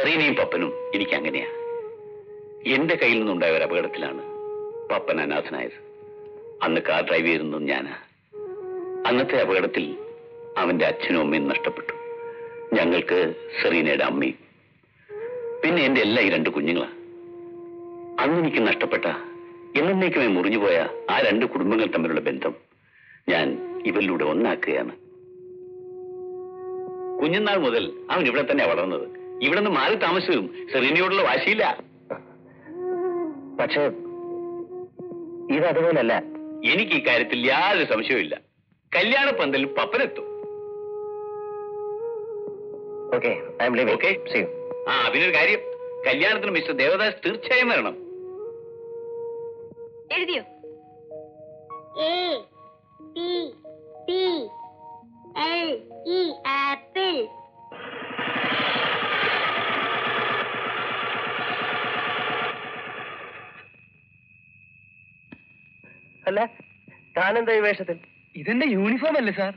സെറീനയും പപ്പനും എനിക്ക് അങ്ങനെയാ എന്റെ കയ്യിൽ നിന്നുണ്ടായ ഒരു അപകടത്തിലാണ് പപ്പൻ അനാഥനായത് അന്ന് കാർ ഡ്രൈവ് ചെയ്തിരുന്നത് ഞാനാ അന്നത്തെ അപകടത്തിൽ അവന്റെ അച്ഛനും അമ്മയും നഷ്ടപ്പെട്ടു ഞങ്ങൾക്ക് സെറീനയുടെ അമ്മയും പിന്നെ എന്റെ എല്ലാ ഈ രണ്ട് കുഞ്ഞുങ്ങളാ അന്ന് എനിക്ക് നഷ്ടപ്പെട്ട എന്നേക്കുമായി മുറിഞ്ഞുപോയ ആ രണ്ട് കുടുംബങ്ങൾ തമ്മിലുള്ള ബന്ധം ഞാൻ ഇവരിലൂടെ ഒന്നാക്കുകയാണ് കുഞ്ഞുനാൾ മുതൽ അവൻ ഇവിടെ തന്നെ വളർന്നത് ഇവിടെ നിന്ന് മാറി താമസിച്ചതും സെറീനയോടുള്ള വാശിയില്ല പക്ഷേ ഇത് അതുപോലല്ല എനിക്ക് ഈ കാര്യത്തിൽ യാതൊരു സംശയവുമില്ല കല്യാണ പന്തലിൽ പപ്പനെത്തും okay I'm living Okay. See you ആ അതിനൊരു കാര്യം കല്യാണത്തിന് മിസ്റ്റർ ദേവദാസ് തീർച്ചയായും വരണം എഴുതിയോ A P T L E apple അല്ല താനെന്താ ഈ വേഷത്തിൽ ഇതെന്റെ യൂണിഫോം അല്ലേ സാർ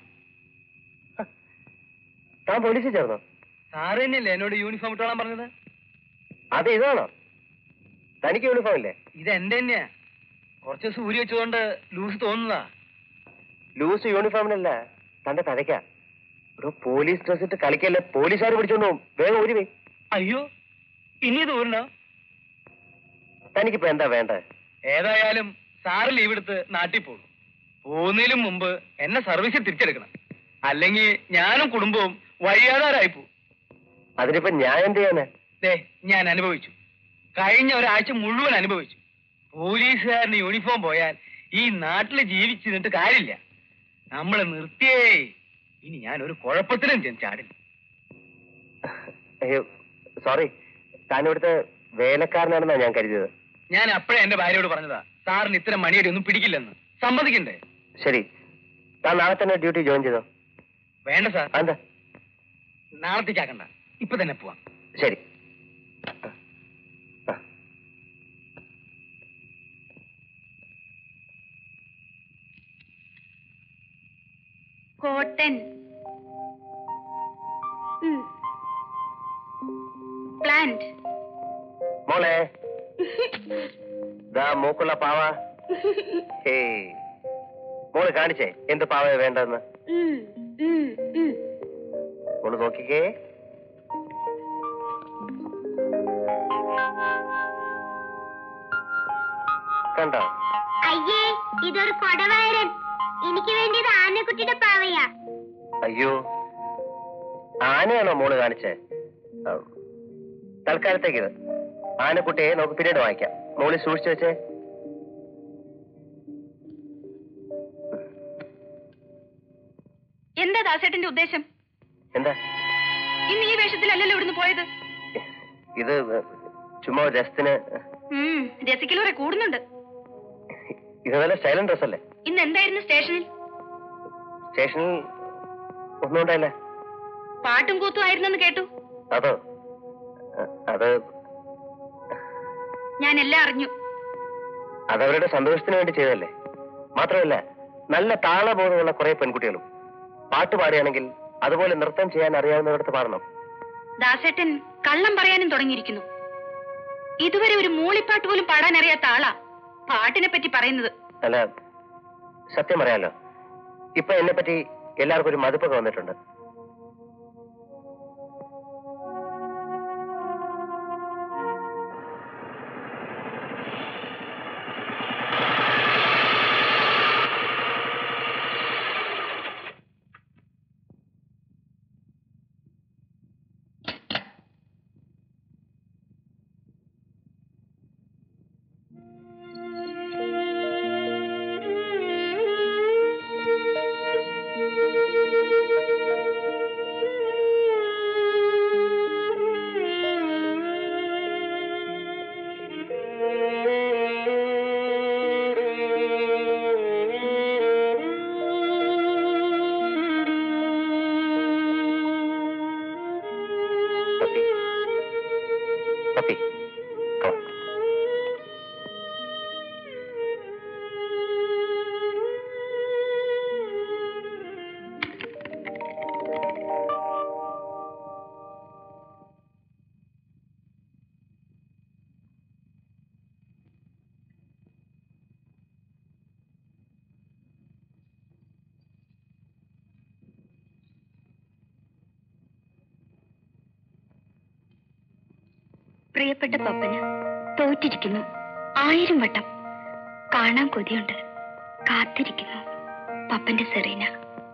താൻ പോലീസിൽ ചേർന്നോ സാറ് തന്നെയല്ലേ എന്നോട് യൂണിഫോം ഇട്ടോളാൻ പറഞ്ഞത് അത് ഇതാണോ തനിക്ക് യൂണിഫോം ഇല്ലേ ഇത് എന്റെ തന്നെയാ കുറച്ച് ദിവസം ഊരി വെച്ചതുകൊണ്ട് ലൂസ് തോന്നുന്നതാ ലൂസ് യൂണിഫോമിനല്ല തന്റെ തലയ്ക്ക ഒരു പോലീസ് ഡ്രസ് ഇട്ട് കളിക്കല്ലേ പോലീസുകാർ പിടിച്ചോണ്ട് പോകും വേഗം ഊരി പോയി അയ്യോ ഇനി ഇത് ഊരണോ തനിക്കിപ്പോ എന്താ വേണ്ടത് ഏതായാലും സാറ് ലീവ് എടുത്ത് നാട്ടിൽ പോകും പോകുന്നതിലും മുമ്പ് എന്നെ സർവീസിൽ തിരിച്ചെടുക്കണം അല്ലെങ്കിൽ ഞാനും കുടുംബവും വഴിയാതാരായി പോകും അതിനിപ്പോ ഞാൻ എന്ത് ചെയ്യാനാ ദേ ഞാൻ അനുഭവിച്ചു കഴിഞ്ഞ ഒരാഴ്ച മുഴുവൻ അനുഭവിച്ചു പോലീസുകാരന് യൂണിഫോം പോയാൽ ഈ നാട്ടിൽ ജീവിച്ചു നിന്നിട്ട് കാര്യമില്ല നമ്മളെ നിർത്തിയേ ഇനി ഞാൻ ഒരു കുഴപ്പത്തിലും ചെന്ന് ചാടില്ല അയ്യോ സോറി താൻ ഇവിടുത്തെ വേലക്കാരനാണെന്നാ ഞാൻ കരുതിയത് ഞാൻ അപ്പഴേ എന്റെ ഭാര്യയോട് പറഞ്ഞതാ സാറിന് ഇത്തരം മണിയടി ഒന്നും പിടിക്കില്ലെന്ന് സമ്മതിക്കണ്ടേ ശരി താൻ നാളെ തന്നെ ഡ്യൂട്ടി ജോയിൻ ചെയ്തോ വേണ്ട സാർ എന്താ നാളത്തേക്കാക്കണ്ട ഇപ്പൊ തന്നെ പോവാം ശരി ആ. കോട്ടൺ പ്ലാന്റ് മോളെ ദാ മൂക്കുള്ള പാവ ഹേയ് മോള് കാണിച്ചേ എന്ത് പാവ വേണ്ടെന്ന് മോള് നോക്കിക്കേ കണ്ടോ അയ്യേ ഇതൊരു കൊടവയറൻ എനിക്ക് വേണ്ടിയത് ആനക്കുട്ടിയുടെ പാവയാ അയ്യോ ആനയാണോ മോള് കാണിച്ചേ ആ, തൽക്കാലത്തേക്ക് ഇത് ആനക്കുട്ടിയെ നമുക്ക് പിന്നീട് വാങ്ങിക്കാം മോളി സൂക്ഷിച്ചു വെച്ചേ എന്താ ദാസേട്ടന്റെ ഉദ്ദേശം എന്താ ഇന്ന് ഈ വേഷത്തിലല്ലല്ലോ ഇവിടുന്ന് പോയത് ഇത് ചുമ്മാ ഒരു രസത്തിന് രസിക്കലൂറെ കൂടുന്നുണ്ട് ഇത് നല്ല സ്റ്റൈലൻ ഡ്രസ് അല്ലേ ഇന്ന് എന്തായിരുന്നു സ്റ്റേഷനിൽ സ്റ്റേഷനിൽ ഒന്നും ഉണ്ടായില്ല പാട്ടും കൂത്തും ആയിരുന്നെന്ന് കേട്ടു അതോ അ- അത് ഞാൻ എല്ലാം അറിഞ്ഞു അതവരുടെ സന്തോഷത്തിന് വേണ്ടി ചെയ്തതല്ലേ മാത്രമല്ല നല്ല താളബോധമുള്ള കുറെ പെൺകുട്ടികളും പാട്ട് പാടുകയാണെങ്കിൽ അതുപോലെ നൃത്തം ചെയ്യാൻ അറിയാവുന്നവരടുത്ത് പാടണം ദാസേട്ടൻ കള്ളം പറയാനും തുടങ്ങിയിരിക്കുന്നു ഇതുവരെ ഒരു മൂളിപ്പാട്ട് പോലും പാടാൻ അറിയാത്ത ആളാ പാട്ടിനെ പറ്റി പറയുന്നത് അല്ല സത്യം പറയാലോ ഇപ്പൊ എന്നെ പറ്റി എല്ലാവർക്കും ഒരു മതിപ്പൊക്കെ വന്നിട്ടുണ്ട് പപ്പി പപ്പി come on. പ്രിയപ്പെട്ട പപ്പന് തോറ്റിരിക്കുന്നു ആയിരം വട്ടം കാണാൻ കൊതിയുണ്ട് കാത്തിരിക്കുന്നു പപ്പന്റെ സെറീന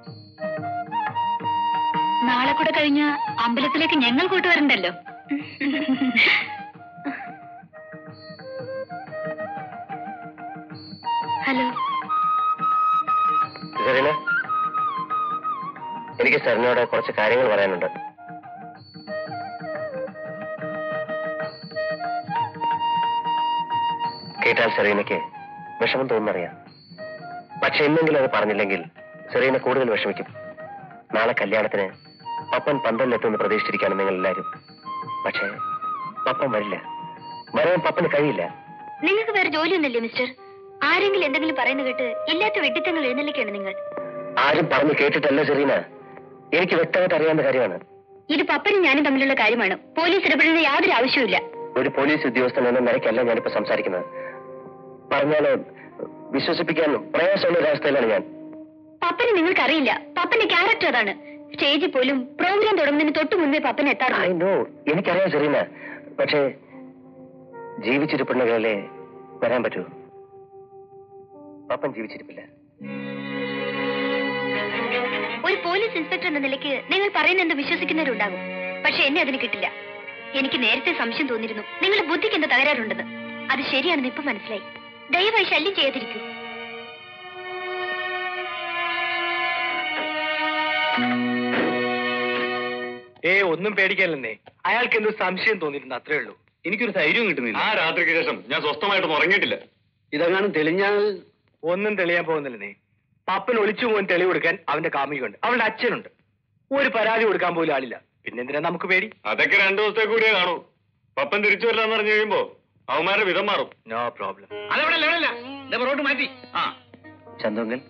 നാളെ കൂടെ കഴിഞ്ഞ അമ്പലത്തിലേക്ക് ഞങ്ങൾ കൂട്ടുവരണ്ടല്ലോ ഹലോ സെറീന എനിക്ക് സാറിനോട് കുറച്ച് കാര്യങ്ങൾ പറയാനുണ്ട് കേട്ടാൽ സെറീനയ്ക്ക് വിഷമം തോന്നുന്നറിയാം പക്ഷെ ഇന്നെങ്കിലും അത് പറഞ്ഞില്ലെങ്കിൽ സെറീന കൂടുതൽ വിഷമിക്കും നാളെ കല്യാണത്തിന് പപ്പൻ പന്തലിലെത്തുമെന്ന് പ്രതീക്ഷിച്ചിരിക്കാണ് നിങ്ങൾ എല്ലാവരും പക്ഷേ പപ്പൻ വരില്ല വരാൻ പപ്പന് കഴിയില്ല നിങ്ങൾക്ക് വേറെ ജോലിയൊന്നുമില്ലേ മിസ്റ്റർ ആരെങ്കിലും എന്തെങ്കിലും പറയുന്ന കേട്ട് ഇല്ലാത്ത വെട്ടിത്തങ്ങൾ എഴുന്നള്ളിക്കാണ് നിങ്ങൾ ആരും പറഞ്ഞു കേട്ടിട്ടല്ല സെറീന എനിക്ക് വ്യക്തമായിട്ട് അറിയാവുന്ന കാര്യമാണ് ഇത് പപ്പനും ഞാനും തമ്മിലുള്ള കാര്യമാണ് പോലീസ് ഇടപെടേണ്ട യാതൊരു ആവശ്യവുമില്ല ഒരു പോലീസ് ഉദ്യോഗസ്ഥൻ എന്ന നിലയ്ക്കല്ല ഞാനിപ്പോ സംസാരിക്കുന്നത് പറഞ്ഞാല് വിശ്വസിപ്പിക്കാൻ പ്രയാസമുള്ള ഒരവസ്ഥയിലാണ് ഞാൻ പപ്പനെ നിങ്ങൾക്കറിയില്ല പപ്പന്റെ ക്യാരക്ടർ അതാണ് സ്റ്റേജിൽ പോലും പ്രോഗ്രാം തുടങ്ങുന്നതിന് തൊട്ട് മുൻപേ പപ്പൻ ഐ എത്താറുണ്ട് നോ എനിക്കറിയാം സെറീന പക്ഷേ ജീവിച്ചിരിപ്പുണ്ടെങ്കിലല്ലേ വരാൻ പറ്റൂ പപ്പൻ ജീവിച്ചിരിപ്പില്ല ഒരു പോലീസ് ഇൻസ്പെക്ടർ എന്ന നിലയ്ക്ക് നിങ്ങൾ പറയുന്ന എന്ത് വിശ്വസിക്കുന്നവരുണ്ടാകും പക്ഷെ എന്നെ അതിന് കിട്ടില്ല എനിക്ക് നേരത്തെ സംശയം തോന്നിയിരുന്നു നിങ്ങളുടെ ബുദ്ധിക്ക് എന്താ തകരാറുണ്ടെന്ന് അത് ശരിയാണെന്ന് ഇപ്പൊ മനസ്സിലായി ദയവായി ശല്യം ചെയ്യാതിരിക്കൂ ഏ ഒന്നും പേടിക്കാനില്ലെന്നേ അയാൾക്ക് എന്തോ സംശയം തോന്നിയിരുന്നു അത്രേ ഉള്ളൂ എനിക്കൊരു ധൈര്യം കിട്ടുന്നില്ല ആ രാത്രിക്ക് ശേഷം ഞാൻ സ്വസ്ഥമായിട്ടൊന്നും ഉറങ്ങിയിട്ടില്ല ഇതെങ്ങാനും തെളിഞ്ഞാൽ ഒന്നും തെളിയാൻ പോകുന്നില്ലെന്നേ പപ്പൻ ഒളിച്ചു പോകാൻ തെളിവ് കൊടുക്കാൻ അവന്റെ കാമുകയുണ്ട് അവളുടെ അച്ഛനുണ്ട് ഒരു പരാതി കൊടുക്കാൻ പോലും ആളില്ല പിന്നെന്തിനാ നമുക്ക് പേടി അതൊക്കെ രണ്ടു ദിവസത്തെ കൂടിയേ കാണൂ പപ്പൻ തിരിച്ചു വരില്ലെന്ന് പറഞ്ഞു കഴിയുമ്പോ അവന്മാരുടെ വിധം മാറും നോ പ്രോബ്ലം അതവിടെ ലെവലല്ല റോഡ് മാറ്റി ആ ചന്തുങ്കൽ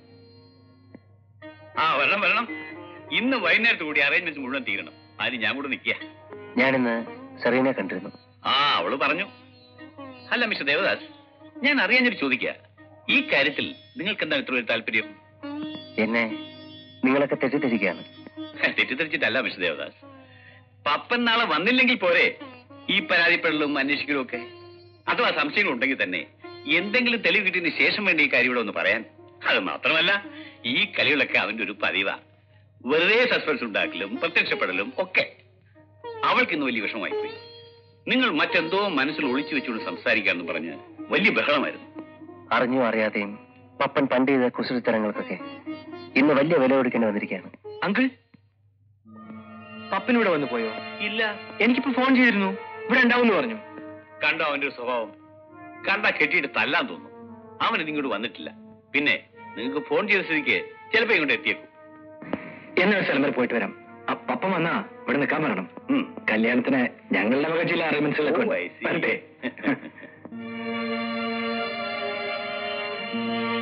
ആ വരണം വരണം ഇന്ന് വൈകുന്നേരത്ത് കൂടി അറേഞ്ച്മെന്റ്സ് മുഴുവൻ തീരണം അതിന് ഞാൻ കൂടെ നിൽക്കുക ഞാനിന്ന് സെറീനെ കണ്ടിരുന്നു ആ അവള് പറഞ്ഞു അല്ല മിസ്റ്റർ ദേവദാസ് ഞാൻ അറിയാഞ്ഞൊരു ചോദിക്കുക ഈ കാര്യത്തിൽ നിങ്ങൾക്ക് എന്താണ് ഇത്ര ഒരു താല്പര്യം എന്നെ നിങ്ങളൊക്കെ തെറ്റിദ്ധരിക്കുകയാണ് തെറ്റിദ്ധരിച്ചിട്ടല്ല മിസ്റ്റർ ദേവദാസ് പപ്പൻ നാളെ വന്നില്ലെങ്കിൽ പോരെ ഈ പരാതിപ്പെടലും അന്വേഷിക്കലും ഒക്കെ അഥവാ സംശയങ്ങൾ ഉണ്ടെങ്കിൽ തന്നെ എന്തെങ്കിലും തെളിവ് കിട്ടിയതിന് ശേഷം വേണ്ടി ഈ കാര്യം ഇവിടെ ഒന്ന് പറയാൻ അത് മാത്രമല്ല ഈ കളികളൊക്കെ അവന്റെ ഒരു പതിവാ വെറുതെ സസ്പെൻസ് ഉണ്ടാക്കലും പ്രത്യക്ഷപ്പെടലും ഒക്കെ അവൾക്ക് ഇന്ന് വലിയ വിഷമമായിപ്പോയി നിങ്ങൾ മറ്റെന്തോ മനസ്സിൽ ഒളിച്ചു വെച്ചുകൊണ്ട് സംസാരിക്കാന്ന് പറഞ്ഞ് വലിയ ബഹളമായിരുന്നു അറിഞ്ഞോ അറിയാതെയും പപ്പൻ പണ്ട് ചെയ്ത കുസൃത്തരങ്ങൾക്കൊക്കെ ഇന്ന് വലിയ വില കൊടുക്കേണ്ടി വന്നിരിക്കുകയാണ് അങ്കിൾ പപ്പനിവിടെ വന്നു പോയോ ഇല്ല എനിക്കിപ്പോ ഫോൺ ചെയ്തിരുന്നു ഇവിടെ ഉണ്ടാവും പറഞ്ഞു കണ്ടോ അവന്റെ ഒരു സ്വഭാവം കണ്ട കെട്ടിയിട്ട് തല്ലാൻ തോന്നും അവൻ ഇങ്ങോട്ട് വന്നിട്ടില്ല പിന്നെ നിങ്ങൾക്ക് ഫോൺ ചെയ്ത സ്ഥിതിക്ക് ചിലപ്പോ ഇങ്ങോട്ട് എത്തിയേക്കും എന്നാ ഒരു സ്ഥലം വരെ പോയിട്ട് വരാം ആ പപ്പൻ വന്നാ ഇവിടെ നിൽക്കാൻ പറയണം ഉം. കല്യാണത്തിന് ഞങ്ങളുടെ വക ചില അറേഞ്ച്മെന്റ്സുകളൊക്കെ Oh, ഉണ്ട്. I see. വരട്ടെ